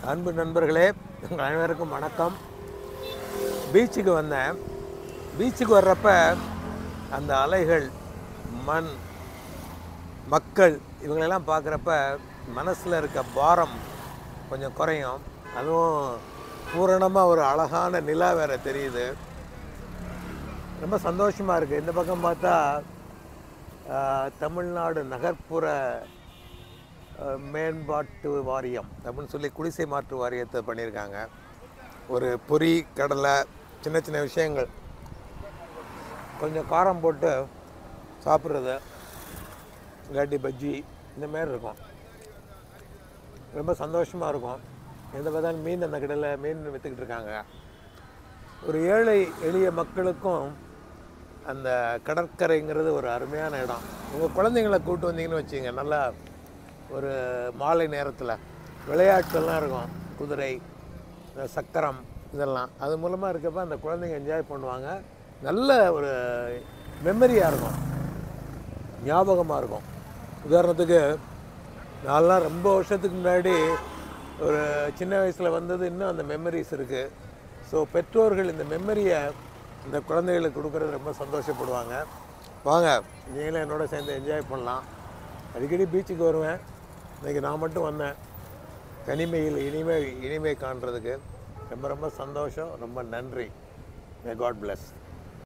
அன்பு நண்பர்களே உங்கள் அனைவருக்கும் வணக்கம் பீச்சுக்கு வந்தேன் பீச்சுக்கு வர்றப்ப அந்த அலைகள் மண் மக்கள் இவங்களெல்லாம் பார்க்குறப்ப மனசில் இருக்க பாரம் கொஞ்சம் குறையும் அதுவும் பூரணமாக ஒரு அழகான நிலா வேற தெரியுது ரொம்ப சந்தோஷமாக இருக்குது இந்த பக்கம் பார்த்தா ஆஹ், தமிழ்நாடு நகர்ப்புற ஆஹ், மேம்பாட்டு வாரியம் அப்படின்னு சொல்லி குடிசை மாற்று வாரியத்தை பண்ணியிருக்காங்க ஒரு பொரி கடலை சின்ன சின்ன விஷயங்கள் கொஞ்சம் காரம் போட்டு சாப்பிட்றது இல்லாட்டி பஜ்ஜி இந்த மாதிரி இருக்கும் ரொம்ப சந்தோஷமாக இருக்கும் எந்த பார்த்தாலும் மீன் அந்த கடையில் மீன் விற்றுக்கிட்டு இருக்காங்க ஒரு ஏழை எளிய மக்களுக்கும் அந்த கடற்கரைங்கிறது ஒரு அருமையான இடம் உங்கள் குழந்தைங்களை கூட்டு வந்தீங்கன்னு வச்சுங்க நல்லா ஒரு மாலை நேரத்தில் விளையாட்டுலாம் இருக்கும் குதிரை இந்த சக்கரம் இதெல்லாம் அது மூலமாக இருக்கப்ப அந்த குழந்தைங்க என்ஜாய் பண்ணுவாங்க நல்ல ஒரு மெமரியாக இருக்கும் ஞாபகமாக இருக்கும் உதாரணத்துக்கு நான்லாம் ரொம்ப வருஷத்துக்கு முன்னாடி ஒரு சின்ன வயசில் வந்தது இன்னும் அந்த மெமரிஸ் இருக்குது ஸோ பெற்றோர்கள் இந்த மெமரியை இந்த குழந்தைகளுக்கு கொடுக்குறது ரொம்ப சந்தோஷப்படுவாங்க வாங்க நீங்களும் என்னோட சேர்ந்து என்ஜாய் பண்ணலாம் அடிக்கடி பீச்சுக்கு வருவேன் இன்றைக்கி நான் மட்டும் வந்தேன் தனிமையில் இனிமை இனிமை காண்றதுக்கு ரொம்ப ரொம்ப சந்தோஷம் ரொம்ப நன்றி மே காட் bless